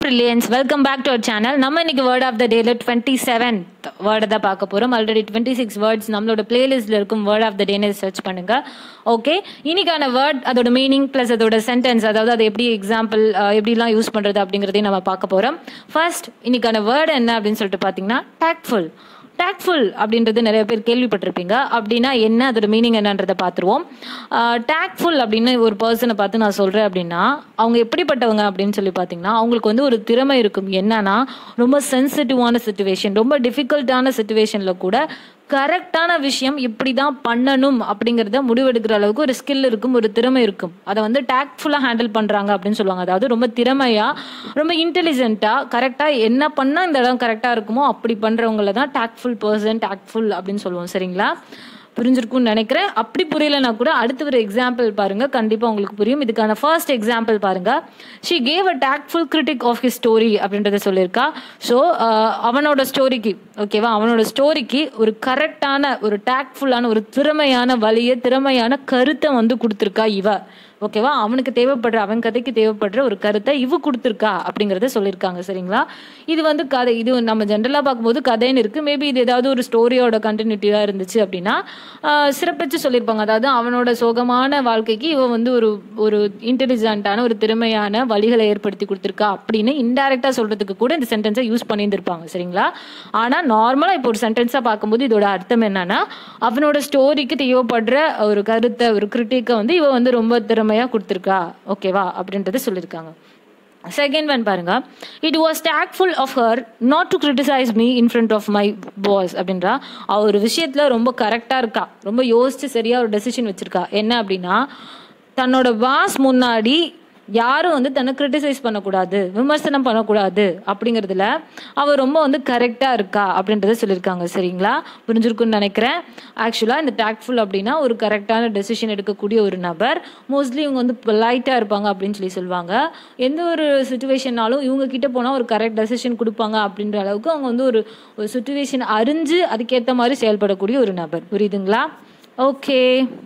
Brilliance welcome back to our channel நம்ம இன்னைக்கு word of the டேல டுவெண்ட்டி செவன் வேர்டை தான் பார்க்க போகிறோம் ஆல்ரெடி டுவெண்ட்டி சிக்ஸ் வேர்ட்ஸ் நம்மளோட பிளேலிஸ்ட்டில் இருக்கும் வேர்ட் ஆஃப் த டேன்னு சர்ச் பண்ணுங்க ஓகே இன்னைக்கான வேர்ட் அதோட மீனிங் ப்ளஸ் அதோட சென்டென்ஸ் அதாவது அது எப்படி எக்ஸாம்பிள் எப்படிலாம் யூஸ் பண்ணுறது அப்படிங்கிறதையும் நம்ம பார்க்க போகிறோம் ஃபர்ஸ்ட் இன்னைக்கான வேர்டு என்ன அப்படின்னு சொல்லிட்டு பார்த்தீங்கன்னா டேக்ஃபுல் டேக்ஃபுல் அப்படின்றது நிறைய பேர் கேள்விப்பட்டிருப்பீங்க அப்படின்னா என்ன அதோட மீனிங் என்னன்றதை பார்த்துருவோம் டேக்ஃபுல் அப்படின்னு ஒரு பர்சனை பார்த்து நான் சொல்கிறேன் அப்படின்னா அவங்க எப்படிப்பட்டவங்க அப்படின்னு சொல்லி பார்த்தீங்கன்னா அவங்களுக்கு வந்து ஒரு திறமை இருக்கும் என்னன்னா ரொம்ப சென்சிட்டிவான சுச்சுவேஷன் ரொம்ப டிஃபிகல்ட்டான சுச்சுவேஷனில் கூட கரெக்டான விஷயம் இப்படி தான் பண்ணணும் அப்படிங்கிறத முடிவெடுக்கிற அளவுக்கு ஒரு ஸ்கில் இருக்கும் ஒரு திறமை இருக்கும் அதை வந்து டேக்ஃபுல்லாக ஹேண்டில் பண்ணுறாங்க அப்படின்னு சொல்லுவாங்க அதாவது ரொம்ப திறமையாக ரொம்ப இன்டெலிஜென்ட்டாக கரெக்டாக என்ன பண்ணால் இந்த இடம் கரெக்டாக இருக்குமோ அப்படி பண்ணுறவங்கள தான் டேக்ஃபுல் பர்சன் டேக்ஃபுல் அப்படின்னு சொல்லுவோம் சரிங்களா புரிஞ்சிருக்கும்னு நினைக்கிறேன் அப்படி புரியலனா கூட அடுத்த ஒரு எக்ஸாம்பிள் பாருங்க கண்டிப்பாக உங்களுக்கு புரியும் இதுக்கான ஃபர்ஸ்ட் எக்ஸாம்பிள் பாருங்க she gave a tactful critique of his story அப்படின்றத சொல்லியிருக்கா ஸோ அவனோட ஸ்டோரிக்கு ஓகேவா அவனோட ஸ்டோரிக்கு ஒரு கரெக்டான ஒரு டேக்ஃபுல்லான ஒரு திறமையான வழியை திறமையான கருத்தை வந்து கொடுத்துருக்கா இவ ஓகேவா அவனுக்கு தேவைப்படுற அவன் கதைக்கு தேவைப்படுற ஒரு கருத்தை இவ கொடுத்துருக்கா அப்படிங்கிறத சொல்லியிருக்காங்க சரிங்களா இது வந்து கதை இது நம்ம ஜென்ரலாக பார்க்கும்போது கதைன்னு இருக்கு மேபி இது ஏதாவது ஒரு ஸ்டோரியோட கண்டினியூட்டியாக இருந்துச்சு அப்படின்னா சிறப்பிச்சு சொல்லியிருப்பாங்க அதாவது அவனோட சோகமான வாழ்க்கைக்கு இவ வந்து ஒரு ஒரு இன்டெலிஜென்ட்டான ஒரு திறமையான வழிகளை ஏற்படுத்தி கொடுத்துருக்கா அப்படின்னு இன்டெரக்டாக சொல்றதுக்கு கூட இந்த சென்டென்ஸை யூஸ் பண்ணியிருந்திருப்பாங்க சரிங்களா ஆனால் நார்மலாக இப்போ ஒரு சென்டென்ஸாக பார்க்கும்போது இதோட அர்த்தம் என்னன்னா அவனோட ஸ்டோரிக்கு தேவைப்படுற ஒரு கருத்தை ஒரு கிரிட்டிக்கை வந்து இவ வந்து ரொம்ப திறமையாக கொடுத்துருக்கா ஓகேவா அப்படின்றத சொல்லியிருக்காங்க செகண்ட் ஒன் பாருங்க it was tactful of her not to criticize me in front of my boss அப்படின்றா அவ ஒரு விஷயத்தில் ரொம்ப கரெக்டாக இருக்கா ரொம்ப யோசிச்சு சரியாக ஒரு டெசிஷன் வச்சிருக்கா என்ன அப்படின்னா தன்னோட பாஸ் முன்னாடி யாரும் வந்து தன்னை கிரிட்டிசைஸ் பண்ணக்கூடாது விமர்சனம் பண்ணக்கூடாது அப்படிங்கிறதுல அவள் ரொம்ப வந்து கரெக்டாக இருக்கா அப்படின்றத சொல்லியிருக்காங்க சரிங்களா புரிஞ்சிருக்குன்னு நினைக்கிறேன் ஆக்சுவலாக இந்த டேக்ஃபுல் அப்படின்னா ஒரு கரெக்டான டெசிஷன் எடுக்கக்கூடிய ஒரு நபர் மோஸ்ட்லி இவங்க வந்து பொலைட்டாக இருப்பாங்க அப்படின்னு சொல்லி சொல்லுவாங்க எந்த ஒரு சுச்சுவேஷனாலும் இவங்க கிட்ட போனால் ஒரு கரெக்ட் டெசிஷன் கொடுப்பாங்க அப்படின்ற அளவுக்கு அவங்க வந்து ஒரு ஒரு சுச்சுவேஷன் அறிஞ்சு அதுக்கேற்ற மாதிரி செயல்படக்கூடிய ஒரு நபர் புரியுதுங்களா okay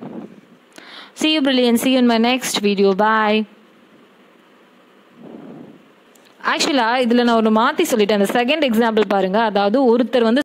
See you brilliant. See you in my next video. Bye. ஆக்சுவலாக இதில் நான் ஒரு மாற்றி சொல்லிட்டேன் அந்த செகண்ட் எக்ஸாம்பிள் பாருங்கள் அதாவது ஒருத்தர் வந்து